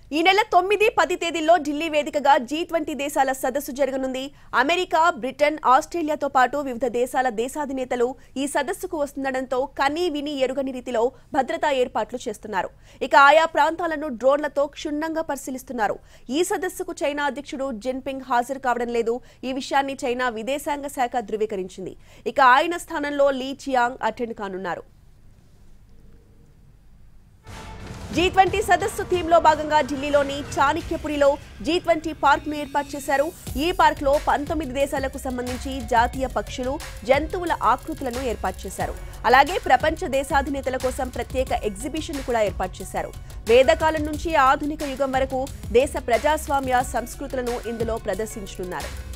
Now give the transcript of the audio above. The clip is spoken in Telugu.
ఈ నెల తొమ్మిది పది తేదీల్లో ఢిల్లీ వేదికగా జీ ట్వంటీ దేశాల సదస్సు జరగనుంది అమెరికా బ్రిటన్ ఆస్ట్రేలియాతో పాటు వివిధ దేశాల దేశాధినేతలు ఈ సదస్సుకు వస్తుండటంతో కనీ విని ఎరుగని రీతిలో భద్రతా ఏర్పాట్లు చేస్తున్నారు ఇక ఆయా ప్రాంతాలను డ్రోన్లతో క్షుణ్ణంగా పరిశీలిస్తున్నారు ఈ సదస్సుకు చైనా అధ్యక్షుడు జిన్పింగ్ హాజరు కావడం లేదు ఈ విషయాన్ని చైనా విదేశాంగ శాఖ ధృవీకరించింది ఇక ఆయన స్థానంలో లీ చియాంగ్ అటెండ్ కానున్నారు జీ ట్వంటీ సదస్సు థీమ్లో భాగంగా ఢిల్లీలోని చాణక్యపురిలో జీ ట్వంటీ పార్క్ ను ఏర్పాటు చేశారు ఈ పార్క్ లో పంతొమ్మిది దేశాలకు సంబంధించి జాతీయ పక్షులు జంతువుల ఆకృతులను ఏర్పాటు చేశారు అలాగే ప్రపంచ దేశాధినేతల కోసం ప్రత్యేక ఎగ్జిబిషన్ కూడా ఏర్పాటు చేశారు వేదకాలం నుంచి ఆధునిక యుగం వరకు దేశ ప్రజాస్వామ్య సంస్కృతులను ఇందులో ప్రదర్శించనున్నారు